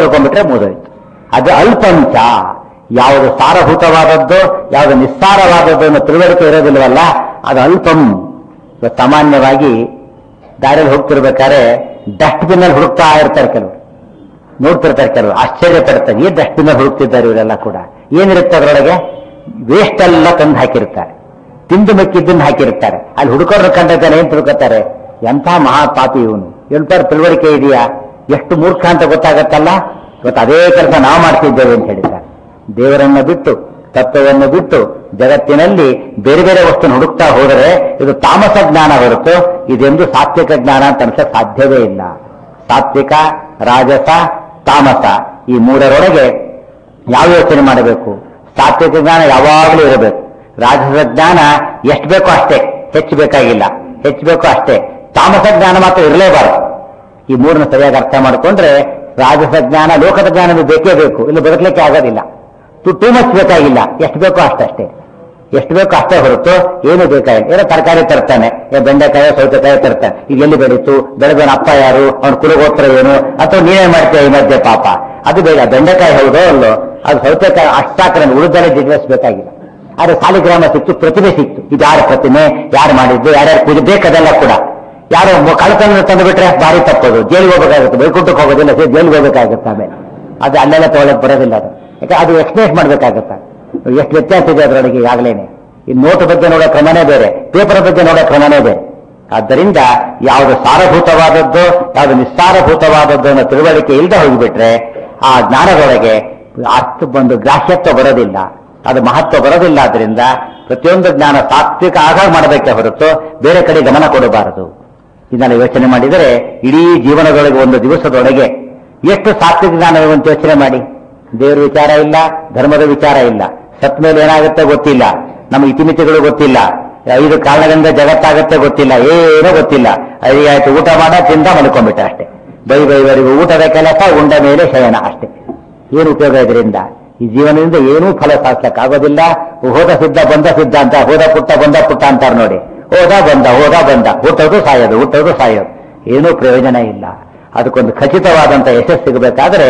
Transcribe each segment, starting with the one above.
ತಿಳ್ಕೊಂಡ್ಬಿಟ್ರೆ ಮುಗಿದೋಯ್ತು ಅದು ಅಲ್ಪಂಚ ಯಾವುದು ಸಾರಭೂತವಾದದ್ದು ಯಾವುದು ನಿಸ್ಸಾರವಾದದ್ದು ಅನ್ನೋ ತಿಳುವಳಿಕೆ ಇರೋದಿಲ್ವಲ್ಲ ಅದು ಅಲ್ಪಂ ಇವತ್ತು ಸಾಮಾನ್ಯವಾಗಿ ದಾರಿಯಲ್ಲಿ ಹೋಗ್ತಿರ್ಬೇಕಾದ್ರೆ ಡಸ್ಟ್ಬಿನ್ ಅಲ್ಲಿ ಹುಡುಕ್ತಾ ಇರ್ತಾರೆ ಕೆಲವರು ನೋಡ್ತಿರ್ತಾರೆ ಕೆಲವರು ಆಶ್ಚರ್ಯ ಪಡ್ತಾರೆ ಏನ್ ಡಸ್ಟ್ಬಿನ್ ಅಲ್ಲಿ ಹುಡುಕ್ತಿದ್ದಾರೆ ಇವರೆಲ್ಲ ಕೂಡ ಏನಿರುತ್ತೆ ಅದರೊಳಗೆ ವೇಸ್ಟ್ ಎಲ್ಲ ತಂದು ಹಾಕಿರ್ತಾರೆ ತಿಂದು ಮೆಕ್ಕಿದ್ದನ್ನು ಹಾಕಿರ್ತಾರೆ ಅಲ್ಲಿ ಹುಡುಕೋರು ಕಂಡಿದ್ದಾನೆ ಏನ್ ತಿಳ್ಕೊತಾರೆ ಎಂಥ ಮಹಾಪಾಪಿ ಇವನು ಹೇಳ್ತಾರೆ ತಿಳುವಳಿಕೆ ಇದೆಯಾ ಎಷ್ಟು ಮೂರ್ಖ ಅಂತ ಗೊತ್ತಾಗತ್ತಲ್ಲ ಇವತ್ತು ಅದೇ ಕೆಲಸ ನಾವು ಮಾಡ್ತಿದ್ದೇವೆ ಅಂತ ಹೇಳಿದ್ದಾರೆ ದೇವರನ್ನ ಬಿಟ್ಟು ತತ್ವವನ್ನು ಬಿಟ್ಟು ಜಗತ್ತಿನಲ್ಲಿ ಬೇರೆ ಬೇರೆ ವಸ್ತುನ ಹುಡುಕ್ತಾ ಹೋದರೆ ಇದು ತಾಮಸ ಜ್ಞಾನ ಹೊರತು ಇದೆಂದು ಸಾತ್ವಿಕ ಜ್ಞಾನ ಅಂತ ಅನ್ಸಕ್ ಸಾಧ್ಯವೇ ಇಲ್ಲ ಸಾತ್ವಿಕ ರಾಜಸ ತಾಮಸ ಈ ಮೂರರೊಳಗೆ ಯಾವ ಯೋಚನೆ ಮಾಡಬೇಕು ಸಾತ್ವಿಕ ಜ್ಞಾನ ಯಾವಾಗಲೂ ಇರಬೇಕು ರಾಜಸ ಜ್ಞಾನ ಎಷ್ಟು ಬೇಕೋ ಅಷ್ಟೇ ಹೆಚ್ಚು ಬೇಕಾಗಿಲ್ಲ ಹೆಚ್ಚು ಬೇಕೋ ಅಷ್ಟೇ ತಾಮಸ ಜ್ಞಾನ ಮಾತ್ರ ಇರಲೇಬಾರದು ಈ ಮೂರನ್ನ ಸರಿಯಾಗಿ ಅರ್ಥ ಮಾಡಿಕೊಂಡ್ರೆ ರಾಜಸ ಜ್ಞಾನ ಲೋಕದ ಜ್ಞಾನ ಬೇಕೇ ಬೇಕು ಇಲ್ಲಿ ಬದುಕಲಿಕ್ಕೆ ಆಗೋದಿಲ್ಲ ಟು ಟೂ ಮಚ್ ಬೇಕಾಗಿಲ್ಲ ಎಷ್ಟು ಬೇಕೋ ಅಷ್ಟಷ್ಟೇ ಎಷ್ಟು ಬೇಕೋ ಅಷ್ಟೇ ಹೊರತು ಏನು ಬೇಕಾಗಿಲ್ಲ ಏನೋ ತರಕಾರಿ ತರ್ತಾನೆ ಏ ಬೆಂಡೆಕಾಯಿ ಸೌತೆಕಾಯಿ ತರ್ತಾನೆ ಈಗ ಎಲ್ಲಿ ಬೆಳೀತು ಬೆಳೆದವನ ಅಪ್ಪ ಯಾರು ಅವನ ಕುಲಗೋತ್ರ ಏನು ಅಥವಾ ನೀವೇ ಮಾಡ್ತೀಯ ಈ ಮಧ್ಯೆ ಪಾಪ ಅದು ಬೇಡ ಬೆಂಡೆಕಾಯಿ ಹೌದೋ ಅಲ್ಲೋ ಅದು ಸೌತೆಕಾಯಿ ಅಷ್ಟು ಸಾಕ್ರೆ ಉಳಿದರೆ ಜಿಜ್ಞಾಸ್ ಬೇಕಾಗಿಲ್ಲ ಆದ್ರೆ ಸಾಲಿಗ್ರಾಮ ಸಿಕ್ತು ಪ್ರತಿಭೆ ಸಿಕ್ತು ಇದು ಯಾರ ಪ್ರತಿಮೆ ಯಾರು ಮಾಡಿದ್ದು ಯಾರ್ಯಾರು ಪೂಜೆ ಬೇಕದೆಲ್ಲ ಕೂಡ ಯಾರೋ ಕಳ್ತನ ತಂದು ಬಿಟ್ರೆ ಭಾರಿ ತಪ್ಪೋದು ಜೈಲಿಗೆ ಹೋಗ್ಬೇಕಾಗುತ್ತೆ ಬೈಕುಂಟಕ್ಕೆ ಹೋಗೋದಿಲ್ಲ ಸೇ ಜೈಲಿಗೆ ಹೋಗ್ಬೇಕಾಗುತ್ತೆ ಆಮೇಲೆ ಅದು ಅಲ್ಲೆಲ್ಲ ತಗೊಳಕ್ ಬರೋದಿಲ್ಲ ಅದು ಯಾಕೆ ಅದು ಎಕ್ಸ್ಪ್ಲೇಟ್ ಮಾಡ್ಬೇಕಾಗತ್ತೆ ಎಷ್ಟು ವ್ಯತ್ಯಾಸ ಇದೆ ಅದರೊಳಗೆ ಈಗಾಗಲೇನೆ ಈ ನೋಟ್ ಬಗ್ಗೆ ನೋಡೋ ಕ್ರಮನೇ ಬೇರೆ ಪೇಪರ್ ಬಗ್ಗೆ ನೋಡೋ ಕ್ರಮನೇ ಬೇರೆ ಆದ್ದರಿಂದ ಯಾವುದು ಸಾರಭೂತವಾದದ್ದು ಯಾವುದು ನಿಸ್ಸಾರಭೂತವಾದದ್ದು ಅನ್ನೋ ತಿಳುವಳಿಕೆ ಇಲ್ಲದೆ ಹೋಗಿಬಿಟ್ರೆ ಆ ಜ್ಞಾನದೊಳಗೆ ಅರ್ಥ ಒಂದು ಗ್ರಾಹ್ಯತ್ವ ಬರೋದಿಲ್ಲ ಅದು ಮಹತ್ವ ಬರೋದಿಲ್ಲ ಆದ್ರಿಂದ ಪ್ರತಿಯೊಂದು ಜ್ಞಾನ ಸಾತ್ವಿಕ ಆಗಾಗ ಮಾಡಬೇಕೇ ಹೊರತು ಬೇರೆ ಕಡೆ ಗಮನ ಕೊಡಬಾರದು ಇದನ್ನ ಯೋಚನೆ ಮಾಡಿದರೆ ಇಡೀ ಜೀವನದೊಳಗೆ ಒಂದು ದಿವಸದೊಳಗೆ ಎಷ್ಟು ಸಾತ್ವಿಕ ಜ್ಞಾನ ಅಂತ ಯೋಚನೆ ಮಾಡಿ ದೇವರ ವಿಚಾರ ಇಲ್ಲ ಧರ್ಮದ ವಿಚಾರ ಇಲ್ಲ ಸತ್ ಮೇಲೆ ಏನಾಗುತ್ತೆ ಗೊತ್ತಿಲ್ಲ ನಮ್ಮ ಇತಿಮಿತಿಗಳು ಗೊತ್ತಿಲ್ಲ ಐದು ಕಾರಣದಿಂದ ಜಗತ್ತಾಗತ್ತೆ ಗೊತ್ತಿಲ್ಲ ಏನೂ ಗೊತ್ತಿಲ್ಲ ಐದು ಆಯ್ತು ಊಟ ಮಾಡ ತಿಂದ ಮಲ್ಕೊಂಡ್ಬಿಟ್ಟ ಅಷ್ಟೇ ಬೈ ಬೈವರೆಗೂ ಊಟದ ಕೆಲಸ ಉಂಡ ಮೇಲೆ ಶಯನ ಅಷ್ಟೇ ಏನು ಉಪಯೋಗ ಇದರಿಂದ ಈ ಜೀವನದಿಂದ ಏನೂ ಫಲ ಸಾಧಿಸಕ್ಕಾಗೋದಿಲ್ಲ ಹೋದ ಸಿದ್ಧ ಬಂದ ಸಿದ್ಧ ಅಂತ ಹೋದ ಪುಟ್ಟ ಬಂದ ಪುಟ್ಟ ಅಂತಾರೆ ನೋಡಿ ಹೋದ ಬಂದ ಹೋದ ಬಂದ ಹುಟ್ಟೋದು ಸಾಯೋದು ಹುಟ್ಟೋದು ಸಾಯೋದು ಏನೂ ಪ್ರಯೋಜನ ಇಲ್ಲ ಅದಕ್ಕೊಂದು ಖಚಿತವಾದಂತ ಯಶಸ್ಸು ಸಿಗಬೇಕಾದ್ರೆ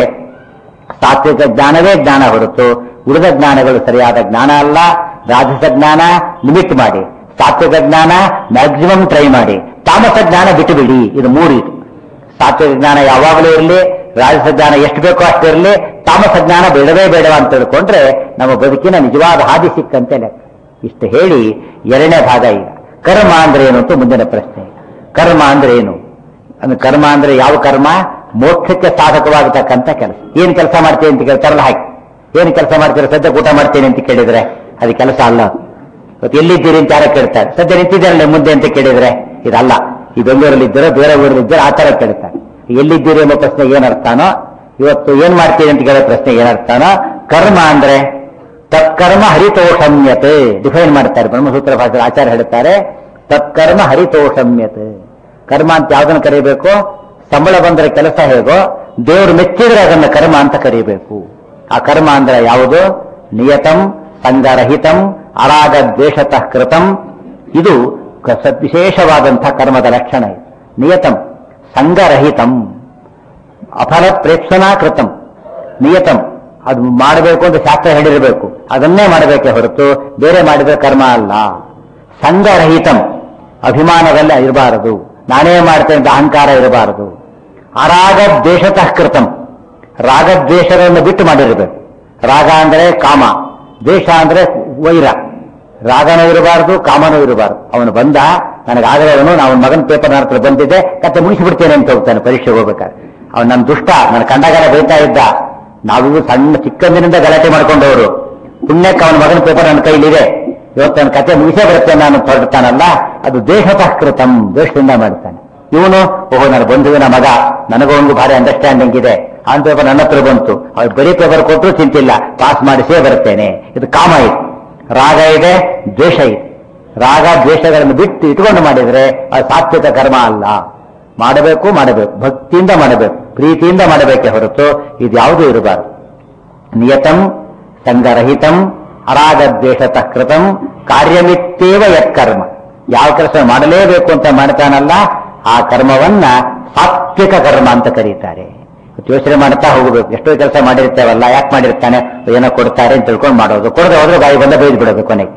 ಸಾತ್ವಿಕ ಜ್ಞಾನವೇ ಜ್ಞಾನ ಹೊರತು ಉಳಿದ ಜ್ಞಾನಗಳು ಸರಿಯಾದ ಜ್ಞಾನ ಅಲ್ಲ ರಾಜಸ ಜ್ಞಾನ ಲಿಮಿಟ್ ಮಾಡಿ ಸಾತ್ವಿಕ ಜ್ಞಾನ ಮ್ಯಾಕ್ಸಿಮಮ್ ಟ್ರೈ ಮಾಡಿ ತಾಮಸ ಜ್ಞಾನ ಬಿಟ್ಟು ಬಿಡಿ ಇದು ಮೂರು ಇದು ಸಾತ್ವಿಕ ಜ್ಞಾನ ಯಾವಾಗಲೂ ಇರಲಿ ರಾಜಸ ಜ್ಞಾನ ಎಷ್ಟು ಬೇಕೋ ಅಷ್ಟು ಇರಲಿ ತಾಮಸ ಜ್ಞಾನ ಬೇಡವೇ ಬೇಡವ ಅಂತ ತಿಳ್ಕೊಂಡ್ರೆ ನಮ್ಮ ಬದುಕಿನ ನಿಜವಾದ ಹಾದಿ ಸಿಕ್ಕಂತೆ ಲೆಕ್ಕ ಇಷ್ಟು ಹೇಳಿ ಎರಡನೇ ಭಾಗ ಈಗ ಕರ್ಮ ಅಂದ್ರೆ ಏನು ಅಂತ ಮುಂದಿನ ಪ್ರಶ್ನೆ ಕರ್ಮ ಅಂದ್ರೆ ಏನು ಅಂದ್ರೆ ಕರ್ಮ ಅಂದ್ರೆ ಯಾವ ಕರ್ಮ ಮೋಕ್ಷಕ್ಕೆ ಸಾಧಕವಾಗತಕ್ಕಂಥ ಕೆಲಸ ಏನ್ ಕೆಲಸ ಮಾಡ್ತೀನಿ ಅಂತ ಕೇಳ್ತಾರಲ್ಲ ಹಾಗೆ ಏನ್ ಕೆಲಸ ಮಾಡ್ತೀರಾ ಸದ್ಯ ಊಟ ಮಾಡ್ತೀನಿ ಅಂತ ಕೇಳಿದ್ರೆ ಅದು ಕೆಲಸ ಅಲ್ಲ ಇವತ್ತು ಎಲ್ಲಿದ್ದೀರಿ ಅಂತ ಯಾರ ಕೇಳ್ತಾರೆ ಸದ್ಯ ನಿಂತಿದ್ದಾರಲ್ಲ ಮುಂದೆ ಅಂತ ಕೇಳಿದ್ರೆ ಇದಲ್ಲ ಈ ಬೆಂಗಳೂರಲ್ಲಿ ಇದ್ದೀರೋ ಬೇರೆ ಊರಲ್ಲಿ ಇದ್ದೀರೋ ಆ ತರ ಕೇಳ್ತಾರೆ ಎಲ್ಲಿದ್ದೀರಿ ಎಂಬ ಪ್ರಶ್ನೆ ಏನರ್ಥನೋ ಇವತ್ತು ಏನ್ ಮಾಡ್ತೀರಿ ಅಂತ ಕೇಳೋ ಪ್ರಶ್ನೆ ಏನರ್ಥನೋ ಕರ್ಮ ಅಂದ್ರೆ ತತ್ಕರ್ಮ ಹರಿತೋಷಮ್ಯತೆ ಡಿಫೈನ್ ಮಾಡ್ತಾರೆ ಬ್ರಹ್ಮಸೂತ್ರ ಭಾಷೆ ಆಚಾರ್ಯ ಹೇಳ್ತಾರೆ ತತ್ಕರ್ಮ ಹರಿತೋಷಮ್ಯತೆ ಕರ್ಮ ಅಂತ ಯಾವ್ದನ್ನ ಕರಿಬೇಕು ಸಂಬಳ ಬಂದ್ರೆ ಕೆಲಸ ಹೇಗೋ ದೇವರು ಮೆಚ್ಚಿದ್ರೆ ಅದನ್ನ ಕರ್ಮ ಅಂತ ಕರಿಬೇಕು ಆ ಕರ್ಮ ಅಂದ್ರೆ ಯಾವುದು ನಿಯತಂ ಸಂಗರಹಿತಂ ಅರಾಗ ದ್ವೇಷತಃ ಕೃತಂ ಇದು ಕ- ಸ- ವಿಶೇಷವಾದಂತಹ ಕರ್ಮದ ಲಕ್ಷಣ ಇದು ನಿಯತಂ ಸಂಗರಹಿತಂ ಅಫಲ ಪ್ರೇಕ್ಷಣಾ ಕೃತಂ ನಿಯತಂ ಅದು ಮಾಡಬೇಕು ಅಂತ ಶಾಸ್ತ್ರ ಹೇಳಿರಬೇಕು ಅದನ್ನೇ ಮಾಡಬೇಕೆ ಹೊರತು ಬೇರೆ ಮಾಡಿದ್ರೆ ಕರ್ಮ ಅಲ್ಲ ಸಂಘರಹಿತಂ ಅಭಿಮಾನದಲ್ಲಿ ಇರಬಾರದು ನಾನೇ ಮಾಡ್ತೇನೆ ಅಂತ ಅಹಂಕಾರ ಇರಬಾರದು ಅರಾಗ ದ್ವೇಷತಃ ಕೃತಂ ರಾಗದ್ವೇಷಗಳನ್ನು ಬಿಟ್ಟು ಮಾಡಿರಬೇಕು ರಾಗ ಅಂದ್ರೆ ಕಾಮ ದ್ವೇಷ ಅಂದ್ರೆ ವೈರ ರಾಗನೂ ಇರಬಾರದು ಕಾಮನೂ ಇರಬಾರದು ಅವನು ಬಂದ ನನಗಾಗಲೇ ಅವನು ಅವನ ಮಗನ ಪೇಪರ್ ಹತ್ರ ಬಂದಿದ್ದೆ ಕತ್ತೆ ಮುಗಿಸಿಬಿಡ್ತೇನೆ ಅಂತ ಹೋಗ್ತಾನೆ ಪರೀಕ್ಷೆಗೆ ಹೋಗ್ಬೇಕಾದ್ರೆ ಅವನು ನನ್ನ ದುಷ್ಟ ನನ್ನ ಕಂಡಗಾಲ ಬೈತಾ ಇದ್ದ ನಾವು ಸಣ್ಣ ಚಿಕ್ಕಂದಿನಿಂದ ಗಲಾಟೆ ಮಾಡ್ಕೊಂಡವರು ಪುಣ್ಯಕ್ಕೆ ಅವನ ಮಗನ ಪೇಪರ್ ನನ್ನ ಕೈಲಿದೆ ಇವತ್ತು ನನ್ನ ಕತೆ ಮುಗಿಸೇ ಬರುತ್ತೆ ನಾನು ಹೊರಡ್ತಾನಲ್ಲ ಅದು ದೇಶತಃ ಕೃತಂ ದೇಶದಿಂದ ಮಾಡ್ತಾನೆ ಇವನು ಓಹೋ ನನ್ನ ಬಂಧುವಿನ ಮಗ ನನಗೂ ಒಂದು ಭಾರಿ ಅಂಡರ್ಸ್ಟ್ಯಾಂಡಿಂಗ್ ಇದೆ ಅವನ ಪೇಪರ್ ನನ್ನ ಹತ್ರ ಬಂತು ಅವ್ರು ಬರೀ ಪೇಪರ್ ಕೊಟ್ಟರು ಚಿಂತಿಲ್ಲ ಪಾಸ್ ಮಾಡಿಸೇ ಬರ್ತೇನೆ ಇದು ಕಾಮ ಇದೆ ರಾಗ ಇದೆ ದ್ವೇಷ ಇದೆ ರಾಗ ದ್ವೇಷಗಳನ್ನು ಬಿಟ್ಟು ಇಟ್ಕೊಂಡು ಮಾಡಿದ್ರೆ ಅದು ಸಾತ್ವಿಕ ಕರ್ಮ ಅಲ್ಲ ಮಾಡಬೇಕು ಮಾಡಬೇಕು ಭಕ್ತಿಯಿಂದ ಮಾಡಬೇಕು ಪ್ರೀತಿಯಿಂದ ಮಾಡಬೇಕೆ ಹೊರತು ಇದು ಯಾವುದೂ ಇರಬಾರದು ನಿಯತಂ ಸಂಗರಹಿತಂ ಅರಾಗ ದ್ವೇಷತಃ ಕೃತಂ ಕಾರ್ಯಮಿತ್ತೇವ ಯತ್ಕರ್ಮ ಯಾವ ಕೆಲಸ ಮಾಡಲೇಬೇಕು ಅಂತ ಮಾಡ್ತಾನಲ್ಲ ಆ ಕರ್ಮವನ್ನ ಸಾತ್ವಿಕ ಕರ್ಮ ಅಂತ ಕರೀತಾರೆ ಯೋಚನೆ ಮಾಡ್ತಾ ಹೋಗಬೇಕು ಎಷ್ಟೋ ಕೆಲಸ ಮಾಡಿರ್ತೇವಲ್ಲ ಯಾಕೆ ಮಾಡಿರ್ತಾನೆ ಏನೋ ಕೊಡ್ತಾರೆ ಅಂತ ತಿಳ್ಕೊಂಡು ಮಾಡೋದು ಕೊಡದೆ ಹೋದ್ರೆ ಬಾಯಿ ಬಂದ ಬೈದು ಬಿಡೋದು ಕೊನೆಗೆ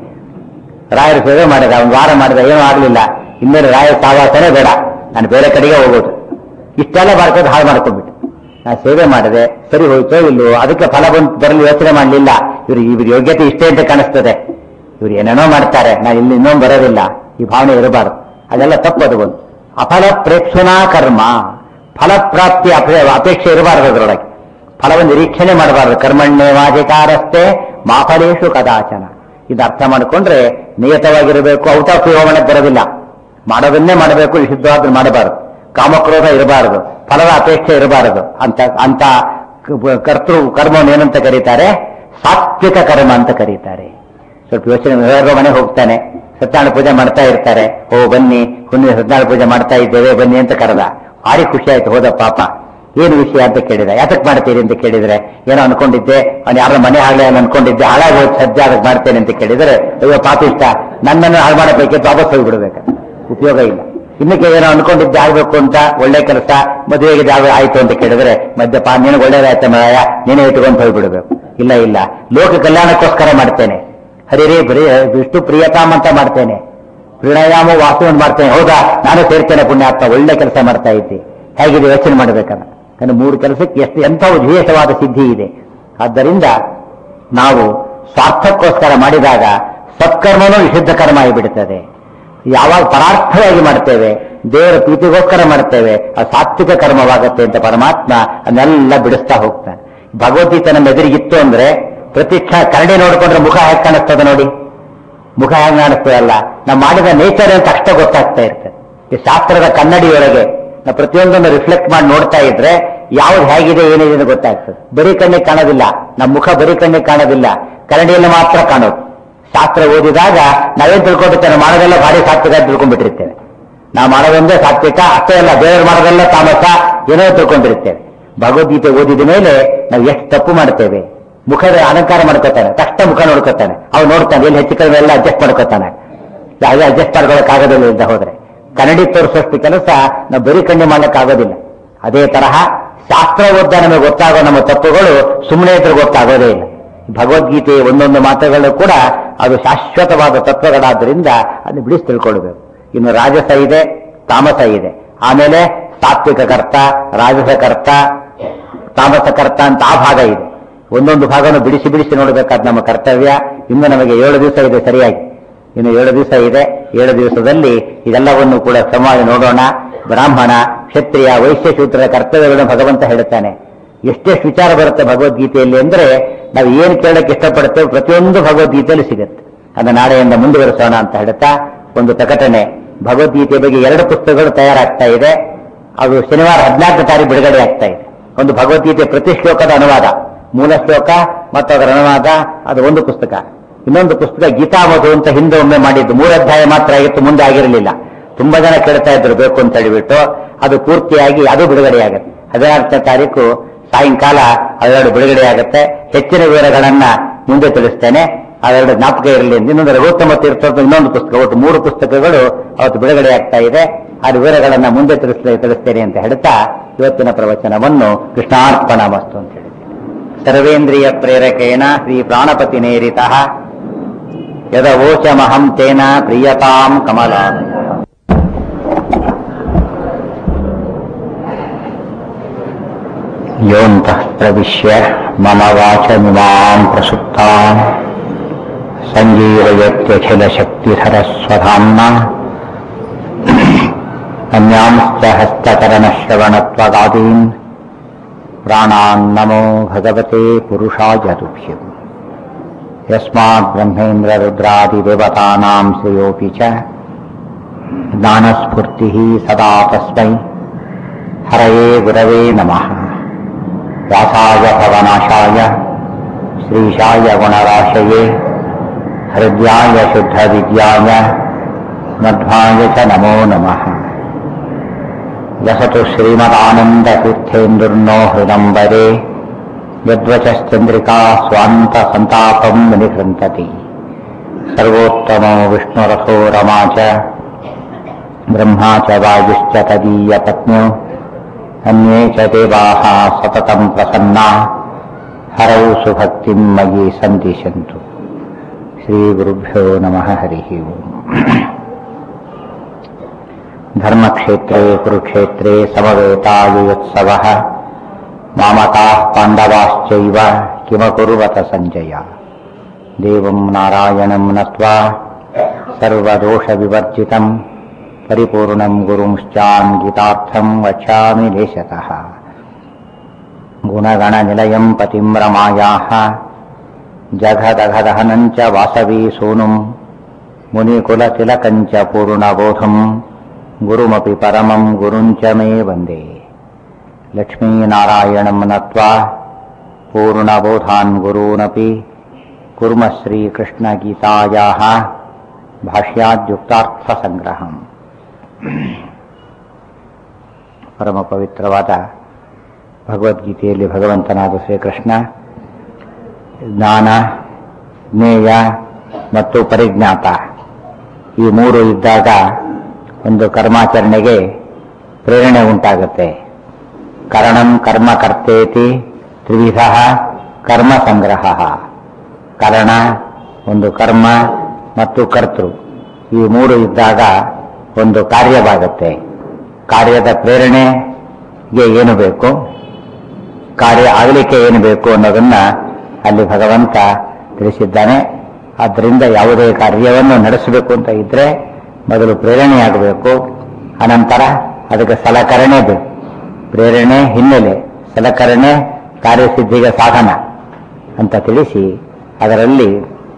ರಾಯರ ಸೇವೆ ಮಾಡಿದ ಒಂದು ವಾರ ಮಾಡಿದ ಏನೂ ಆಗಲಿಲ್ಲ ಇನ್ಮೇಲೆ ರಾಯರ ಸಾವಾಸನೇ ಬೇಡ ನಾನು ಬೇರೆ ಕಡೆಗೆ ಹೋಗೋದು ಇಷ್ಟೆಲ್ಲ ಮಾಡ್ಕೊಂಡು ಹಾಳು ಮಾಡ್ಕೊಂಡ್ಬಿಟ್ಟು ನಾನು ಸೇವೆ ಮಾಡಿದೆ ಸರಿ ಹೋಯ್ತೋ ಇಲ್ವೋ ಅದಕ್ಕೆ ಫಲ ಬಂದು ಬರಲು ಯೋಚನೆ ಮಾಡಲಿಲ್ಲ ಇವ್ರು ಇವ್ರ ಯೋಗ್ಯತೆ ಇಷ್ಟೇ ಅಂತ ಕಾಣಿಸ್ತದೆ ಇವ್ರು ಏನೇನೋ ಮಾಡ್ತಾರೆ ನಾನು ಇಲ್ಲಿ ಇನ್ನೊಂದು ಬರೋದಿಲ್ಲ ಈ ಭಾವನೆ ಇರಬಾರದು ಅದೆಲ್ಲ ತಪ್ಪದು ಒಂದು ಅಫಲ ಪ್ರೇಕ್ಷಣಾ ಕರ್ಮ ಫಲಪ್ರಾಪ್ತಿ ಅಪೇ- ಅಪೇಕ್ಷೆ ಇರಬಾರದು ಅದರೊಳಗೆ ಫಲವನ್ನು ನಿರೀಕ್ಷಣೆ ಮಾಡಬಾರದು ಕರ್ಮಣ್ಯ ವಾಜಿಕಾರಸ್ತೆ ಮಾಫಲೇಶು ಕದಾಚನ ಇದು ಅರ್ಥ ಮಾಡಿಕೊಂಡ್ರೆ ನಿಯತವಾಗಿರಬೇಕು ಔಟ್ ಆಫ್ ಯೋಗಣೆ ಬರೋದಿಲ್ಲ ಮಾಡೋದನ್ನೇ ಮಾಡಬೇಕು ನಿಷಿದ್ಧವಾದ ಮಾಡಬಾರದು ಕಾಮಕ್ರೋಧ ಇರಬಾರದು ಫಲದ ಅಪೇಕ್ಷೆ ಇರಬಾರದು ಅಂತ ಅಂತ ಕ- ಕರ್ತೃ ಕರ್ಮವನ್ನು ಏನಂತ ಕರೀತಾರೆ ಸಾತ್ವಿಕ ಕರ್ಮ ಅಂತ ಕರೀತಾರೆ ಸ್ವಲ್ಪ ಯೋಚನೆ ಯಾರೋ ಮನೆ ಹೋಗ್ತಾನೆ ಸತ್ಯನಾರಾಯಣ ಪೂಜೆ ಮಾಡ್ತಾ ಇರ್ತಾರೆ ಓ ಬನ್ನಿ ಹುಣ್ಣಿಮೆ ಸತ್ಯನಾರಾಯಣ ಪೂಜೆ ಮಾಡ್ತಾ ಇದ್ದೇವೆ ಬನ್ನಿ ಅಂತ ಕರೆದ ಭಾರಿ ಖುಷಿ ಆಯ್ತು ಹೋದ ಪಾಪ ಏನು ವಿಷಯ ಅಂತ ಕೇಳಿದ ಯಾತಕ್ ಮಾಡ್ತೀರಿ ಅಂತ ಕೇಳಿದ್ರೆ ಏನೋ ಅನ್ಕೊಂಡಿದ್ದೆ ಅವ್ನು ಯಾರೋ ಮನೆ ಹಾಳೆ ಅನ್ಕೊಂಡಿದ್ದೆ ಹಾಳಾಗಿ ಹೋದ್ ಸದ್ಯ ಅದಕ್ಕೆ ಮಾಡ್ತೇನೆ ಅಂತ ಕೇಳಿದ್ರೆ ಅಯ್ಯೋ ಪಾಪ ಇಷ್ಟ ನನ್ನನ್ನು ಹಾಳು ಮಾಡಬೇಕೆ ವಾಪಸ್ ಹೋಗ್ಬಿಡ್ಬೇಕು ಉಪಯೋಗ ಇಲ್ಲ ಇನ್ನಕ್ಕೆ ಏನೋ ಅನ್ಕೊಂಡಿದ್ದೆ ಆಗ್ಬೇಕು ಅಂತ ಒಳ್ಳೆ ಕೆಲಸ ಮದುವೆಗೆ ಜಾಗ ಆಯ್ತು ಅಂತ ಕೇಳಿದ್ರೆ ಮದ್ಯಪ ನೀನು ಒಳ್ಳೇದಾಯ್ತು ಮರಾಯ ನೀನೇ ಇಟ್ಕೊಂಡು ಹೋಗ್ಬಿಡ್ಬೇಕು ಇಲ್ಲ ಇಲ್ಲ ಲೋಕ ಕಲ್ಯಾಣಕ್ಕೋಸ್ಕರ ಮಾಡ್ತೇನೆ ಹರಿರೇ ಬರೀ ವಿಷ್ಣು ಪ್ರಿಯತಾಮ್ ಅಂತ ಮಾಡ್ತೇನೆ ಪ್ರಣಯಾಮ ವಾಸುವನ್ನು ಮಾಡ್ತೇನೆ ಹೌದಾ ನಾನು ಸೇರ್ತೇನೆ ಪುಣ್ಯಾತ್ಮ ಒಳ್ಳೆ ಕೆಲಸ ಮಾಡ್ತಾ ಇದ್ದೆ ಹೇಗಿದೆ ಯೋಚನೆ ಮಾಡಬೇಕನ್ನ ಯಾಕಂದ್ರೆ ಮೂರು ಕೆಲಸಕ್ಕೆ ಎಷ್ಟು ಎಂಥ ವಿಶೇಷವಾದ ಸಿದ್ಧಿ ಇದೆ ಆದ್ದರಿಂದ ನಾವು ಸ್ವಾರ್ಥಕ್ಕೋಸ್ಕರ ಮಾಡಿದಾಗ ಸತ್ಕರ್ಮನೂ ನಿಷಿದ್ಧ ಕರ್ಮ ಆಗಿಬಿಡುತ್ತದೆ ಯಾವಾಗ ಪರಾರ್ಥವಾಗಿ ಮಾಡ್ತೇವೆ ದೇವರ ಪ್ರೀತಿಗೋಸ್ಕರ ಮಾಡ್ತೇವೆ ಅದು ಸಾತ್ವಿಕ ಕರ್ಮವಾಗುತ್ತೆ ಅಂತ ಪರಮಾತ್ಮ ಅದನ್ನೆಲ್ಲ ಬಿಡಿಸ್ತಾ ಹೋಗ್ತಾನೆ ಭಗವದ್ಗೀತೆ ನಮ್ಮ ಎದುರಿಗಿತ್ತು ಅಂದ್ರೆ ಪ್ರತಿ ಕ್ಷಣ ಕರಡಿ ನೋಡ್ಕೊಂಡ್ರೆ ಮುಖ ಹೇಗೆ ಕಾಣಿಸ್ತದೆ ನೋಡಿ ಮುಖ ಹೇಗೆ ಕಾಣಿಸ್ತದಲ್ಲ ನಾವು ಮಾಡಿದ ನೇಚರ್ ಅಂತ ಅಷ್ಟೇ ಗೊತ್ತಾಗ್ತಾ ಇರ್ತದೆ ಈ ಶಾಸ್ತ್ರದ ಕನ್ನಡಿಯೊಳಗೆ ನಾವು ಪ್ರತಿಯೊಂದನ್ನು ರಿಫ್ಲೆಕ್ಟ್ ಮಾಡಿ ನೋಡ್ತಾ ಇದ್ರೆ ಯಾವ್ದು ಹೇಗಿದೆ ಏನಿದೆ ಅಂತ ಗೊತ್ತಾಗ್ತದೆ ಬರೀ ಕಣ್ಣಿಗೆ ಕಾಣೋದಿಲ್ಲ ನಮ್ಮ ಮುಖ ಬರೀ ಕಣ್ಣಿಗೆ ಕಾಣೋದಿಲ್ಲ ಕನ್ನಡಿಯಲ್ಲಿ ಮಾತ್ರ ಕಾಣೋದು ಶಾಸ್ತ್ರ ಓದಿದಾಗ ನಾವೇನ್ ತಿಳ್ಕೊಂಡಿರ್ತೇವೆ ಮಾಡೋದೆಲ್ಲ ಭಾರಿ ಸಾತ್ವಿಕ ಅಂತ ತಿಳ್ಕೊಂಡ್ಬಿಟ್ಟಿರ್ತೇವೆ ನಾವು ಮಾಡೋದೊಂದೇ ಸಾತ್ವಿಕ ಅಷ್ಟೇ ಅಲ್ಲ ಬೇರೆಯವ್ರು ಮಾಡೋದೆಲ್ಲ ತಾಮಸ ಏನೋ ತಿಳ್ಕೊಂಡಿರ್ತೇವೆ ಭಗವದ್ಗೀತೆ ಓದಿದ ಮೇಲೆ ನಾವು ಎಷ್ಟು ತಪ್ಪು ಮಾಡ್ತೇವೆ ಮುಖದ ಅಲಂಕಾರ ಮಾಡ್ಕೋತಾನೆ ತಕ್ಷಣ ಮುಖ ನೋಡ್ಕೋತಾನೆ ಅವ್ನು ನೋಡ್ತಾನೆ ಎಲ್ಲಿ ಹೆಚ್ಚು ಕಡಿಮೆ ಎಲ್ಲ ಅಡ್ಜಸ್ಟ್ ಮಾಡ್ಕೋತಾನೆ ಯಾವುದೇ ಅಡ್ಜಸ್ಟ್ ಮಾಡ್ಕೊಳ್ಳೋಕ್ಕಾಗೋದಿಲ್ಲ ಇದ್ದ ಹೋದ್ರೆ ಕನ್ನಡಿ ತೋರಿಸುವಷ್ಟು ಕೆಲಸ ನಾವು ಬರೀ ಕಣ್ಣು ಮಾಡ್ಲಿಕ್ಕಾಗೋದಿಲ್ಲ ಅದೇ ತರಹ ಶಾಸ್ತ್ರ ಓದ್ದ ನಮಗೆ ಗೊತ್ತಾಗೋ ನಮ್ಮ ತಪ್ಪುಗಳು ಸುಮ್ಮನೆ ಇದ್ರೆ ಗೊತ್ತಾಗೋದೇ ಇಲ್ಲ ಭಗವದ್ಗೀತೆಯ ಒಂದೊಂದು ಮಾತುಗಳು ಕೂಡ ಅದು ಶಾಶ್ವತವಾದ ತತ್ವಗಳಾದ್ರಿಂದ ಅದನ್ನು ಬಿಡಿಸಿ ತಿಳ್ಕೊಳ್ಬೇಕು ಇನ್ನು ರಾಜಸ ಇದೆ ತಾಮಸ ಇದೆ ಆಮೇಲೆ ಸಾತ್ವಿಕ ಕರ್ತ ರಾಜಸ ಕರ್ತ ತಾಮಸ ಕರ್ತ ಅಂತ ಆ ಭಾಗ ಇದೆ ಒಂದೊಂದು ಭಾಗವನ್ನು ಬಿಡಿಸಿ ಬಿಡಿಸಿ ನೋಡಬೇಕಾದ ನಮ್ಮ ಕರ್ತವ್ಯ ಇನ್ನು ನಮಗೆ ಏಳು ದಿವಸ ಇದೆ ಸರಿಯಾಗಿ ಇನ್ನು ಏಳು ದಿವಸ ಇದೆ ಏಳು ದಿವಸದಲ್ಲಿ ಇದೆಲ್ಲವನ್ನು ಕೂಡ ಸಮಾಜ ನೋಡೋಣ ಬ್ರಾಹ್ಮಣ ಕ್ಷತ್ರಿಯ ವೈಶ್ಯ ಶೂದ್ರರ ಕರ್ತವ್ಯಗಳನ್ನು ಭಗವಂತ ಹೇಳುತ್ತಾನೆ ಎಷ್ಟೆಷ್ಟು ವಿಚಾರ ಬರುತ್ತೆ ಭಗವದ್ಗೀತೆಯಲ್ಲಿ ಅಂದ್ರೆ ನಾವು ಏನು ಕೇಳಕ್ಕೆ ಇಷ್ಟಪಡ್ತೇವೆ ಪ್ರತಿಯೊಂದು ಭಗವದ್ಗೀತೆಯಲ್ಲಿ ಸಿಗುತ್ತೆ ಅದನ್ನ ನಾಳೆಯಿಂದ ಮುಂದುವರಿಸೋಣ ಅಂತ ಹೇಳ್ತಾ ಒಂದು ಪ್ರಕಟಣೆ ಭಗವದ್ಗೀತೆ ಬಗ್ಗೆ ಎರಡು ಪುಸ್ತಕಗಳು ತಯಾರಾಗ್ತಾ ಇದೆ ಅದು ಶನಿವಾರ ಹದಿನಾಲ್ಕು ತಾರೀಕು ಬಿಡುಗಡೆ ಆಗ್ತಾ ಇದೆ ಒಂದು ಭಗವದ್ಗೀತೆ ಪ್ರತಿ ಶ್ಲೋಕದ ಅನುವಾದ ಮೂಲ ಶ್ಲೋಕ ಮತ್ತು ಅದರ ಅನುವಾದ ಅದು ಒಂದು ಪುಸ್ತಕ ಇನ್ನೊಂದು ಪುಸ್ತಕ ಗೀತಾಮಧು ಅಂತ ಹಿಂದೆ ಒಮ್ಮೆ ಮಾಡಿದ್ದು ಮೂರು ಅಧ್ಯಾಯ ಮಾತ್ರ ಆಗಿತ್ತು ಮುಂದೆ ಆಗಿರಲಿಲ್ಲ ತುಂಬಾ ಜನ ಕೇಳ್ತಾ ಇದ್ರು ಬೇಕು ಅಂತ ಹೇಳಿಬಿಟ್ಟು ಅದು ಪೂರ್ತಿಯಾಗಿ ಅದು ಬಿಡುಗಡೆ ಆಗುತ್ತೆ ಹದಿನಾಲ್ಕನೇ ತಾರೀಕು ಸಾಯಂಕಾಲ ಅವೆರಡು ಬಿಡುಗಡೆ ಆಗುತ್ತೆ ಹೆಚ್ಚಿನ ವಿವರಗಳನ್ನ ಮುಂದೆ ತಿಳಿಸ್ತೇನೆ ಅವೆರಡು ಜ್ಞಾಪಕ ಇರಲಿ ಅಂತ ಇನ್ನೊಂದು ರಘುತ್ತಮ ತೀರ್ಥದ ಇನ್ನೊಂದು ಪುಸ್ತಕ ಒಟ್ಟು ಮೂರು ಪುಸ್ತಕಗಳು ಅವತ್ತು ಬಿಡುಗಡೆ ಆಗ್ತಾ ಇದೆ ಆ ವಿವರಗಳನ್ನ ಮುಂದೆ ತಿಳಿಸ್ಲೇ ತಿಳಿಸ್ತೇನೆ ಅಂತ ಹೇಳ್ತಾ ಇವತ್ತಿನ ಪ್ರವಚನವನ್ನು ಕೃಷ್ಣಾರ್ಪಣ ಮಸ್ತು ಅಂತ ಹೇಳಿದೆ ಸರ್ವೇಂದ್ರಿಯ ಪ್ರೇರಕೇಣ ಶ್ರೀ ಪ್ರಾಣಪತಿ ನೇರಿತ ಯದವೋಚಮಹಂ ತೇನ ಪ್ರಿಯತಾಂ ಕಮಲಾಲಯ ಯೋऽन्तः प्रविश्य मम वाचमिमाम् प्रसुप्ताम् सञ्जीवयत्यखिलशक्तिधरस्वधाम्ना अन्यांश्च हस्तकरणश्रवणत्वगादीन् प्राणान्नमो भगवते पुरुषाय तुभ्यम् यस्माद्ब्रह्मेन्द्ररुद्रादिदेवतानाम् श्रेयोऽपि च ज्ञानस्फूर्तिः सदा तस्मै हरये गुरवे नमः व्यासाय भवनाशाय श्रीशाय गुणराशये हृद्याय शुद्धविद्याय मध्वाय च नमो नमः लसतु श्रीमदानन्दतीर्थेन्दुर्नो हृदम्बरे यद्वचश्चन्द्रिका स्वान्तसन्तापम् विनिकृन्तति सर्वोत्तमो विष्णुरथो रमा च ब्रह्मा च वायुश्च तदीयपत्न्यो अन्ये च देवाः सततं प्रसन्ना हरौ सुभक्तिं मयि सन्दिशन्तु श्रीगुरुभ्यो नमः हरिः ओम् धर्मक्षेत्रे कुरुक्षेत्रे समवेतायुयोत्सवः मामकाः पाण्डवाश्चैव किमकुर्वत सञ्जय देवं नारायणं नत्वा सर्वदोषविवर्जितं परिपूर्णं गुरुंश्चाङ्गितार्थं वक्ष्यामि लेशतः गुणगणनिलयं पतिं रमायाः जघदघदहनं च वासवी सूनुं मुनिकुलतिलकं च पूर्णबोधं गुरुमपि परमं गुरुं च मे वन्दे लक्ष्मीनारायणं नत्वा पूर्णबोधान् गुरूनपि कुर्मः श्रीकृष्णगीतायाः ಭಾಷ್ಯಾದ್ಯುಕ್ತಾರ್ಥಸಂಗ್ರಹಂ ಪರಮ ಪವಿತ್ರವಾದ ಭಗವದ್ಗೀತೆಯಲ್ಲಿ ಭಗವಂತನಾದ ಶ್ರೀಕೃಷ್ಣ ಜ್ಞಾನ ಜ್ಞೇಯ ಮತ್ತು ಪರಿಜ್ಞಾತ ಈ ಮೂರು ಇದ್ದಾಗ ಒಂದು ಕರ್ಮಾಚರಣೆಗೆ ಪ್ರೇರಣೆ ಉಂಟಾಗುತ್ತೆ ಕರಣಂ ಕರ್ಮ ಕರ್ತೇತಿ ತ್ರಿವಿಧ ಕರ್ಮ ಸಂಗ್ರಹ ಕರಣ ಒಂದು ಕರ್ಮ ಮತ್ತು ಕರ್ತೃ ಈ ಮೂರು ಇದ್ದಾಗ ಒಂದು ಕಾರ್ಯವಾಗುತ್ತೆ ಕಾರ್ಯದ ಪ್ರೇರಣೆಗೆ ಏನು ಬೇಕು ಕಾರ್ಯ ಆಗಲಿಕ್ಕೆ ಏನು ಬೇಕು ಅನ್ನೋದನ್ನ ಅಲ್ಲಿ ಭಗವಂತ ತಿಳಿಸಿದ್ದಾನೆ ಆದ್ದರಿಂದ ಯಾವುದೇ ಕಾರ್ಯವನ್ನು ನಡೆಸಬೇಕು ಅಂತ ಇದ್ರೆ ಮೊದಲು ಪ್ರೇರಣೆಯಾಗಬೇಕು ಅನಂತರ ಅದಕ್ಕೆ ಸಲಕರಣೆ ಬೇಕು ಪ್ರೇರಣೆ ಹಿನ್ನೆಲೆ ಸಲಕರಣೆ ಕಾರ್ಯಸಿದ್ಧಿಗೆ ಸಾಧನ ಅಂತ ತಿಳಿಸಿ ಅದರಲ್ಲಿ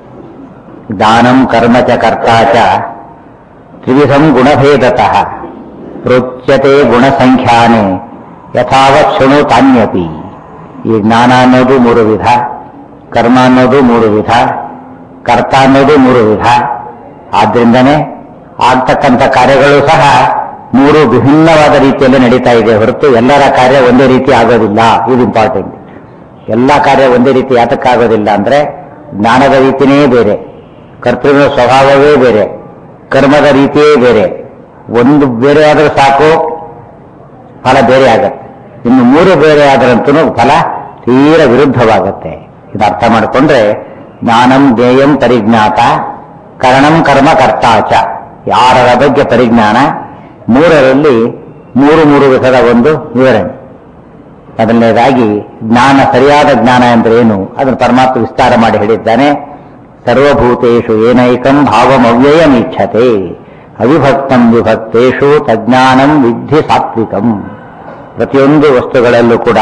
ದಾನಂ ಕರ್ಮ ಚ ಕರ್ತಾ ಚ ತ್ರಿವಿಧಂ ಗುಣಭೇದತಃ ಪ್ರೋಚ್ಯತೆ ಗುಣಸಂಖ್ಯಾನೆ ಯಥಾವತ್ ಶೃಣು ತಾನ್ಯಪಿ ಈ ಜ್ಞಾನ ಅನ್ನೋದು ಮೂರು ವಿಧ ಕರ್ಮ ಅನ್ನೋದು ಮೂರು ವಿಧ ಕರ್ತ ಅನ್ನೋದು ಮೂರು ವಿಧ ಆದ್ರಿಂದನೇ ಆಗ್ತಕ್ಕಂಥ ಕಾರ್ಯಗಳು ಸಹ ಮೂರು ವಿಭಿನ್ನವಾದ ರೀತಿಯಲ್ಲಿ ನಡೀತಾ ಇದೆ ಹೊರತು ಎಲ್ಲರ ಕಾರ್ಯ ಒಂದೇ ರೀತಿ ಆಗೋದಿಲ್ಲ ಇದು ಇಂಪಾರ್ಟೆಂಟ್ ಎಲ್ಲ ಕಾರ್ಯ ಒಂದೇ ರೀತಿ ಯಾತಕ್ಕಾಗೋದಿಲ್ಲ ಅಂದ್ರೆ ಜ್ಞಾನದ ರೀತಿನೇ ಬೇರೆ ಕರ್ತೃನ ಸ್ವಭಾವವೇ ಬೇರೆ ಕರ್ಮದ ರೀತಿಯೇ ಬೇರೆ ಒಂದು ಬೇರೆ ಆದರೂ ಸಾಕು ಫಲ ಬೇರೆ ಆಗತ್ತೆ ಇನ್ನು ಮೂರು ಬೇರೆ ಆದ್ರಂತೂ ಫಲ ತೀರ ವಿರುದ್ಧವಾಗತ್ತೆ ಇದು ಅರ್ಥ ಮಾಡಿಕೊಂಡ್ರೆ ಜ್ಞಾನಂ ಜ್ಞೇಯಂ ಪರಿಜ್ಞಾತ ಕರಣಂ ಕರ್ಮ ಕರ್ತಾಚ ಯಾರರ ಬಗ್ಗೆ ಪರಿಜ್ಞಾನ ಮೂರರಲ್ಲಿ ಮೂರು ಮೂರು ವಿಧದ ಒಂದು ವಿವರಣೆ ಮೊದಲನೇದಾಗಿ ಜ್ಞಾನ ಸರಿಯಾದ ಜ್ಞಾನ ಅಂದ್ರೆ ಏನು ಅದನ್ನು ಪರಮಾತ್ಮ ವಿಸ್ತಾರ ಮಾಡಿ ಹೇಳಿದ್ದಾನೆ ಸರ್ವಭೂತೇಷು ಏನೈಕಂ ಭಾವಮವ್ಯಯಮೀಕ್ಷತೆ ಅವಿಭಕ್ತಂ ವಿಭಕ್ತೇಷು ತಜ್ಞಾನಂ ವಿದ್ಧಿ ಸಾತ್ವಿಕಂ ಪ್ರತಿಯೊಂದು ವಸ್ತುಗಳಲ್ಲೂ ಕೂಡ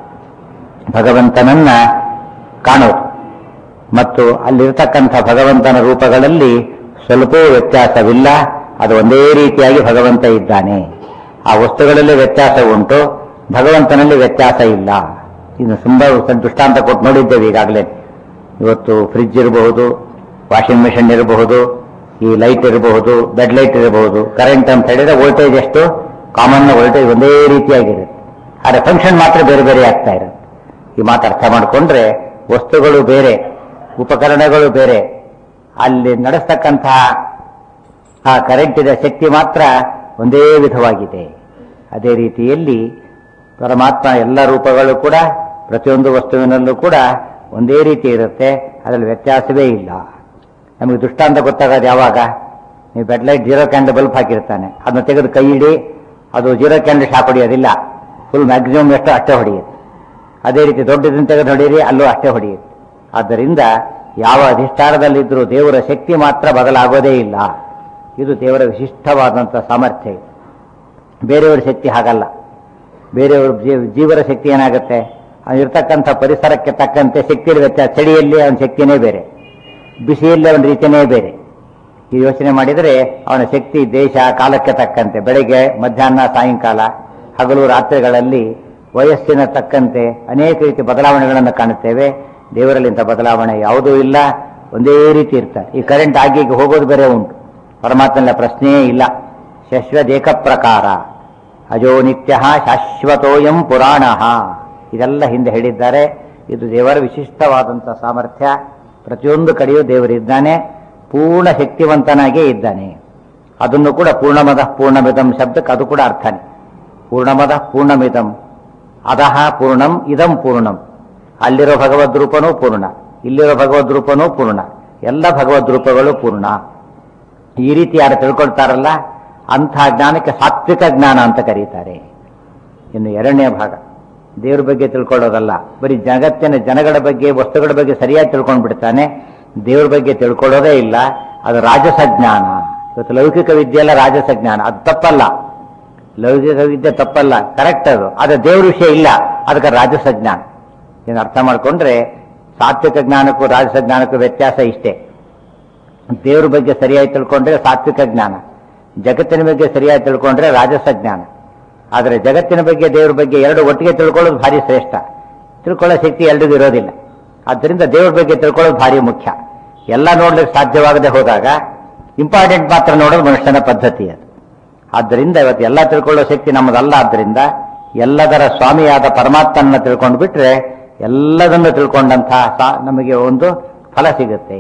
ಭಗವಂತನನ್ನ ಕಾಣೋದು ಮತ್ತು ಅಲ್ಲಿರ್ತಕ್ಕಂಥ ಭಗವಂತನ ರೂಪಗಳಲ್ಲಿ ಸ್ವಲ್ಪ ವ್ಯತ್ಯಾಸವಿಲ್ಲ ಅದು ಒಂದೇ ರೀತಿಯಾಗಿ ಭಗವಂತ ಇದ್ದಾನೆ ಆ ವಸ್ತುಗಳಲ್ಲಿ ವ್ಯತ್ಯಾಸ ಉಂಟು ಭಗವಂತನಲ್ಲಿ ವ್ಯತ್ಯಾಸ ಇಲ್ಲ ಇನ್ನು ತುಂಬಾ ದೃಷ್ಟಾಂತ ಕೊಟ್ಟು ನೋಡಿದ್ದೇವೆ ಈಗಾಗಲೇ ಇವತ್ತು ಫ್ರಿಡ್ಜ್ ಇರಬಹುದು ವಾಷಿಂಗ್ ಮೆಷಿನ್ ಇರಬಹುದು ಈ ಲೈಟ್ ಇರಬಹುದು ಬೆಡ್ ಲೈಟ್ ಇರಬಹುದು ಕರೆಂಟ್ ಅಂತ ಹೇಳಿದ್ರೆ ವೋಲ್ಟೇಜ್ ಎಷ್ಟು ಕಾಮನ್ ವೋಲ್ಟೇಜ್ ಒಂದೇ ರೀತಿಯಾಗಿರುತ್ತೆ ಆದರೆ ಫಂಕ್ಷನ್ ಮಾತ್ರ ಬೇರೆ ಬೇರೆ ಆಗ್ತಾ ಇರುತ್ತೆ ಈ ಮಾತು ಅರ್ಥ ಮಾಡಿಕೊಂಡ್ರೆ ವಸ್ತುಗಳು ಬೇರೆ ಉಪಕರಣಗಳು ಬೇರೆ ಅಲ್ಲಿ ನಡೆಸ್ತಕ್ಕಂತಹ ಆ ಕರೆಂಟಿನ ಶಕ್ತಿ ಮಾತ್ರ ಒಂದೇ ವಿಧವಾಗಿದೆ ಅದೇ ರೀತಿಯಲ್ಲಿ ಪರಮಾತ್ಮ ಎಲ್ಲ ರೂಪಗಳು ಕೂಡ ಪ್ರತಿಯೊಂದು ವಸ್ತುವಿನಲ್ಲೂ ಕೂಡ ಒಂದೇ ರೀತಿ ಇರುತ್ತೆ ಅದರಲ್ಲಿ ವ್ಯತ್ಯಾಸವೇ ಇಲ್ಲ ನಮಗೆ ದೃಷ್ಟಾಂತ ಗೊತ್ತಾಗೋದು ಯಾವಾಗ ನೀವು bed light zero candle bulb ಹಾಕಿರ್ತಾನೆ ಅದನ್ನ ತೆಗೆದು ಕೈ ಇಡಿ ಅದು ಜೀರೋ ಕ್ಯಾಂಡಲ್ ಶಾಕ್ ಹೊಡೆಯೋದಿಲ್ಲ ಫುಲ್ ಮ್ಯಾಕ್ಸಿಮಮ್ ಎಷ್ಟು ಅಷ್ಟೇ ಹೊಡೆಯುತ್ತೆ ಅದೇ ರೀತಿ ದೊಡ್ಡದನ್ನು ತೆಗೆದು ಹೊಡೀರಿ ಅಲ್ಲೂ ಅಷ್ಟೇ ಹೊಡೆಯುತ್ತೆ ಆದ್ದರಿಂದ ಯಾವ ಅಧಿಷ್ಠಾನದಲ್ಲಿದ್ದರೂ ದೇವರ ಶಕ್ತಿ ಮಾತ್ರ ಬದಲಾಗೋದೇ ಇಲ್ಲ ಇದು ದೇವರ ವಿಶಿಷ್ಟವಾದಂಥ ಸಾಮರ್ಥ್ಯ ಇದು ಬೇರೆಯವರ ಶಕ್ತಿ ಹಾಗಲ್ಲ ಬೇರೆಯವ್ರ ಜೀವರ ಶಕ್ತಿ ಏನಾಗುತ್ತೆ ಇರ್ತಕ್ಕಂಥ ಪರಿಸರಕ್ಕೆ ತಕ್ಕಂತೆ ಶಕ್ತಿಯಲ್ಲಿ ವ್ಯತ್ಯಾಸ ಚಳಿಯಲ್ಲಿ ಅವನ ಶಕ್ತಿನೇ ಬೇರೆ ಬಿಸಿಯಲ್ಲಿ ಅವನ ರೀತಿಯೇ ಬೇರೆ ಈ ಯೋಚನೆ ಮಾಡಿದರೆ ಅವನ ಶಕ್ತಿ ದೇಶ ಕಾಲಕ್ಕೆ ತಕ್ಕಂತೆ ಬೆಳಗ್ಗೆ ಮಧ್ಯಾಹ್ನ ಸಾಯಂಕಾಲ ಹಗಲು ರಾತ್ರಿಗಳಲ್ಲಿ ವಯಸ್ಸಿನ ತಕ್ಕಂತೆ ಅನೇಕ ರೀತಿ ಬದಲಾವಣೆಗಳನ್ನು ಕಾಣುತ್ತೇವೆ ದೇವರಲ್ಲಿ ಇಂಥ ಬದಲಾವಣೆ ಯಾವುದೂ ಇಲ್ಲ ಒಂದೇ ರೀತಿ ಇರ್ತಾರೆ ಈ ಕರೆಂಟ್ ಆಗಿ ಹೋಗೋದು ಬೇರೆ ಉಂಟು ಪರಮಾತ್ಮನ ಪ್ರಶ್ನೆಯೇ ಇಲ್ಲ ಶಶ್ವದೇಕ ಪ್ರಕಾರ ಅಜೋ ನಿತ್ಯ ಶಾಶ್ವತೋಯಂ ಪುರಾಣ ಇದೆಲ್ಲ ಹಿಂದೆ ಹೇಳಿದ್ದಾರೆ ಇದು ದೇವರ ವಿಶಿಷ್ಟವಾದಂಥ ಸಾಮರ್ಥ್ಯ ಪ್ರತಿಯೊಂದು ಕಡೆಯೂ ದೇವರಿದ್ದಾನೆ ಪೂರ್ಣ ಶಕ್ತಿವಂತನಾಗೇ ಇದ್ದಾನೆ ಅದನ್ನು ಕೂಡ ಪೂರ್ಣಮದ ಪೂರ್ಣಮಿದಂ ಶಬ್ದಕ್ಕೆ ಅದು ಕೂಡ ಅರ್ಥನೇ ಪೂರ್ಣಮದ ಪೂರ್ಣಮಿದಂ ಅದಹ ಪೂರ್ಣಂ ಇದಂ ಪೂರ್ಣಂ ಅಲ್ಲಿರೋ ಭಗವದ್ ರೂಪನೂ ಪೂರ್ಣ ಇಲ್ಲಿರೋ ಭಗವದ್ ರೂಪನೂ ಪೂರ್ಣ ಎಲ್ಲ ಭಗವದ್ ರೂಪಗಳು ಪೂರ್ಣ ಈ ರೀತಿ ಯಾರು ತಿಳ್ಕೊಳ್ತಾರಲ್ಲ ಅಂಥ ಜ್ಞಾನಕ್ಕೆ ಸಾತ್ವಿಕ ಜ್ಞಾನ ಅಂತ ಕರೀತಾರೆ ಇನ್ನು ಎರಡನೇ ಭಾಗ ದೇವ್ರ ಬಗ್ಗೆ ತಿಳ್ಕೊಳ್ಳೋದಲ್ಲ ಬರೀ ಜಗತ್ತಿನ ಜನಗಳ ಬಗ್ಗೆ ವಸ್ತುಗಳ ಬಗ್ಗೆ ಸರಿಯಾಗಿ ತಿಳ್ಕೊಂಡು ಬಿಡ್ತಾನೆ ದೇವ್ರ ಬಗ್ಗೆ ತಿಳ್ಕೊಳ್ಳೋದೇ ಇಲ್ಲ ಅದು ರಾಜಸ ಜ್ಞಾನ ಇವತ್ತು ಲೌಕಿಕ ವಿದ್ಯೆ ಎಲ್ಲ ರಾಜಸ ಜ್ಞಾನ ಅದು ತಪ್ಪಲ್ಲ ಲೌಕಿಕ ವಿದ್ಯೆ ತಪ್ಪಲ್ಲ ಕರೆಕ್ಟ್ ಅದು ಆದರೆ ದೇವ್ರ ವಿಷಯ ಇಲ್ಲ ಅದಕ್ಕೆ ರಾಜಸ ಜ್ಞಾನ ಇದನ್ನು ಅರ್ಥ ಮಾಡ್ಕೊಂಡ್ರೆ ಸಾತ್ವಿಕ ಜ್ಞಾನಕ್ಕೂ ರಾಜಸ ಜ್ಞಾನಕ್ಕೂ ವ್ಯತ್ಯಾಸ ಇಷ್ಟೇ ದೇವ್ರ ಬಗ್ಗೆ ಸರಿಯಾಗಿ ತಿಳ್ಕೊಂಡ್ರೆ ಸಾತ್ವಿಕ ಜ್ಞಾನ ಜಗತ್ತಿನ ಬಗ್ಗೆ ಸರಿಯಾಗಿ ತಿಳ್ಕೊಂಡ್ರೆ ರಾಜಸ ಜ್ಞಾನ ಆದರೆ ಜಗತ್ತಿನ ಬಗ್ಗೆ ದೇವ್ರ ಬಗ್ಗೆ ಎರಡು ಒಟ್ಟಿಗೆ ತಿಳ್ಕೊಳ್ಳೋದು ಭಾರಿ ಶ್ರೇಷ್ಠ ತಿಳ್ಕೊಳ್ಳೋ ಶಕ್ತಿ ಎಲ್ರಿಗೂ ಇರೋದಿಲ್ಲ ಆದ್ದರಿಂದ ದೇವ್ರ ಬಗ್ಗೆ ತಿಳ್ಕೊಳ್ಳೋದು ಭಾರಿ ಮುಖ್ಯ ಎಲ್ಲ ನೋಡ್ಲಿಕ್ಕೆ ಸಾಧ್ಯವಾಗದೆ ಹೋದಾಗ ಇಂಪಾರ್ಟೆಂಟ್ ಮಾತ್ರ ನೋಡೋದು ಮನುಷ್ಯನ ಪದ್ಧತಿ ಅದು ಆದ್ದರಿಂದ ಇವತ್ತು ಎಲ್ಲ ತಿಳ್ಕೊಳ್ಳೋ ಶಕ್ತಿ ನಮ್ಮದಲ್ಲ ಆದ್ದರಿಂದ ಎಲ್ಲದರ ಸ್ವಾಮಿಯಾದ ಪರಮಾತ್ಮನ ತಿಳ್ಕೊಂಡು ಬಿಟ್ರೆ ಎಲ್ಲದನ್ನು ತಿಳ್ಕೊಂಡಂತಹ ಸಾ- ನಮಗೆ ಒಂದು ಫಲ ಸಿಗುತ್ತೆ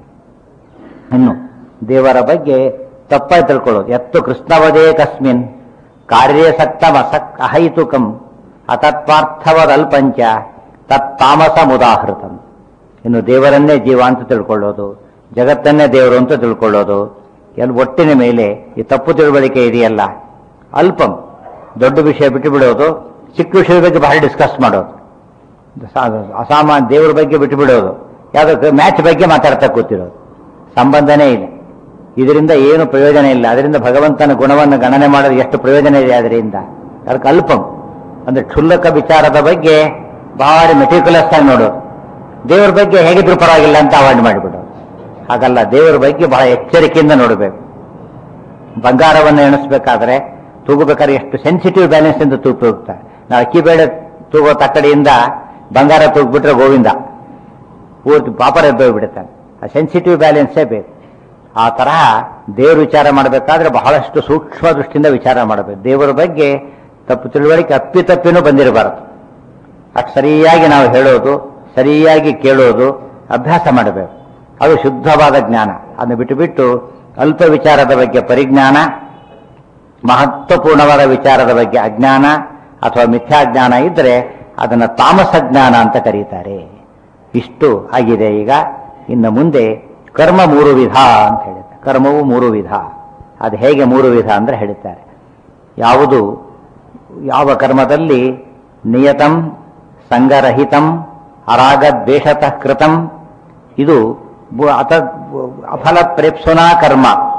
ಇನ್ನು ದೇವರ ಬಗ್ಗೆ ತಪ್ಪಾಗಿ ತಿಳ್ಕೊಳ್ಳೋದು ಎತ್ತು ಕೃಷ್ಣವದೇ ಕಸ್ಮಿನ್ ಕಾರ್ಯಸಕ್ತಮಸಕ್ ಅಹೈತುಕಂ ಅತತ್ವಾರ್ಥವದಲ್ಪಂಚ ತತ್ತಾಮಸ ಮುದಾಹೃತಂ ಇನ್ನು ದೇವರನ್ನೇ ಜೀವ ಅಂತ ತಿಳ್ಕೊಳ್ಳೋದು ಜಗತ್ತನ್ನೇ ದೇವರು ಅಂತ ತಿಳ್ಕೊಳ್ಳೋದು ಎಲ್ಲ ಒಟ್ಟಿನ ಮೇಲೆ ಈ ತಪ್ಪು ತಿಳುವಳಿಕೆ ಇದೆಯಲ್ಲ ಅಲ್ಪಂ ದೊಡ್ಡ ವಿಷಯ ಬಿಟ್ಟು ಬಿಡೋದು ಚಿಕ್ಕ ವಿಷಯದ ಬಗ್ಗೆ ಬಹಳ ಡಿಸ್ಕಸ್ ಮಾಡೋದು ಸಾ- ಅಸಾಮಾನ್ಯ ದೇವರ ಬಗ್ಗೆ ಬಿಟ್ಟು ಬಿಡೋದು ಯಾವುದೋ ಮ್ಯಾಚ್ ಬಗ್ಗೆ ಮಾತಾಡ್ತಾ ಕೂತಿರೋದು ಸಂಬಂಧನೇ ಇಲ್ಲ ಇದರಿಂದ ಏನು ಪ್ರಯೋಜನ ಇಲ್ಲ ಅದರಿಂದ ಭಗವಂತನ ಗುಣವನ್ನು ಗಣನೆ ಮಾಡೋದು ಎಷ್ಟು ಪ್ರಯೋಜನ ಇದೆ ಅದರಿಂದ ಅದಕ್ಕೆ ಅಲ್ಪಂ ಅಂದ್ರೆ ಕ್ಷುಲ್ಲಕ ವಿಚಾರದ ಬಗ್ಗೆ ಭಾರಿ ಮೆಟಿಕ್ಯುಲಸ್ ಆಗಿ ನೋಡೋದು ದೇವರ ಬಗ್ಗೆ ಹೇಗಿದ್ರು ಪರವಾಗಿಲ್ಲ ಅಂತ ಅವಾಯ್ಡ್ ಮಾಡಿಬಿಡೋದು ಹಾಗಲ್ಲ ದೇವರ ಬಗ್ಗೆ ಬಹಳ ಎಚ್ಚರಿಕೆಯಿಂದ ನೋಡಬೇಕು ಬಂಗಾರವನ್ನು ಎಣಿಸ್ಬೇಕಾದ್ರೆ ತೂಗಬೇಕಾದ್ರೆ ಎಷ್ಟು ಸೆನ್ಸಿಟಿವ್ ಬ್ಯಾಲೆನ್ಸ್ ಇಂದ ತೂಗು ಹೋಗ್ತಾರೆ ನಾವು ಅಕ್ಕಿ ಬೇಳೆ ತೂಗೋ ತಕ್ಕಡಿಯಿಂದ ಬಂಗಾರ ತೂಗ್ಬಿಟ್ರೆ ಗೋವಿಂದ ಪೂರ್ತಿ ಪಾಪರ ಎದ್ದೋಗ್ಬಿಡುತ್ತಾನೆ ಆ ಸೆನ್ಸಿಟಿವ್ ಬ್ಯಾಲೆನ್ಸೇ ಬೇಕು ಆ ತರಹ ದೇವ್ರ ವಿಚಾರ ಮಾಡಬೇಕಾದ್ರೆ ಬಹಳಷ್ಟು ಸೂಕ್ಷ್ಮ ದೃಷ್ಟಿಯಿಂದ ವಿಚಾರ ಮಾಡಬೇಕು ದೇವರ ಬಗ್ಗೆ ತಪ್ಪು ತಿಳುವಳಿಕೆ ಅಪ್ಪಿತಪ್ಪಿನೂ ಬಂದಿರಬಾರದು ಅಷ್ಟು ಸರಿಯಾಗಿ ನಾವು ಹೇಳೋದು ಸರಿಯಾಗಿ ಕೇಳೋದು ಅಭ್ಯಾಸ ಮಾಡಬೇಕು ಅದು ಶುದ್ಧವಾದ ಜ್ಞಾನ ಅದನ್ನು ಬಿಟ್ಟು ಬಿಟ್ಟು ಅಲ್ಪ ವಿಚಾರದ ಬಗ್ಗೆ ಪರಿಜ್ಞಾನ ಮಹತ್ವಪೂರ್ಣವಾದ ವಿಚಾರದ ಬಗ್ಗೆ ಅಜ್ಞಾನ ಅಥವಾ ಮಿಥ್ಯಾಜ್ಞಾನ ಇದ್ದರೆ ಅದನ್ನು ತಾಮಸ ಜ್ಞಾನ ಅಂತ ಕರೀತಾರೆ ಇಷ್ಟು ಆಗಿದೆ ಈಗ ಇನ್ನು ಮುಂದೆ ಕರ್ಮ ಮೂರು ವಿಧ ಅಂತ ಹೇಳಿದ್ದಾರೆ ಕರ್ಮವು ಮೂರು ವಿಧ ಅದು ಹೇಗೆ ಮೂರು ವಿಧ ಅಂದ್ರೆ ಹೇಳ್ತಾರೆ ಯಾವುದು ಯಾವ ಕರ್ಮದಲ್ಲಿ ನಿಯತಂ ಸಂಗರಹಿತಂ ಅರಾಗದ್ವೇಷತಃ ಕೃತಂ ಇದು ಬು- ಅತ ಅಫಲ ಪ್ರೇಪ್ಸುನಾ ಕರ್ಮ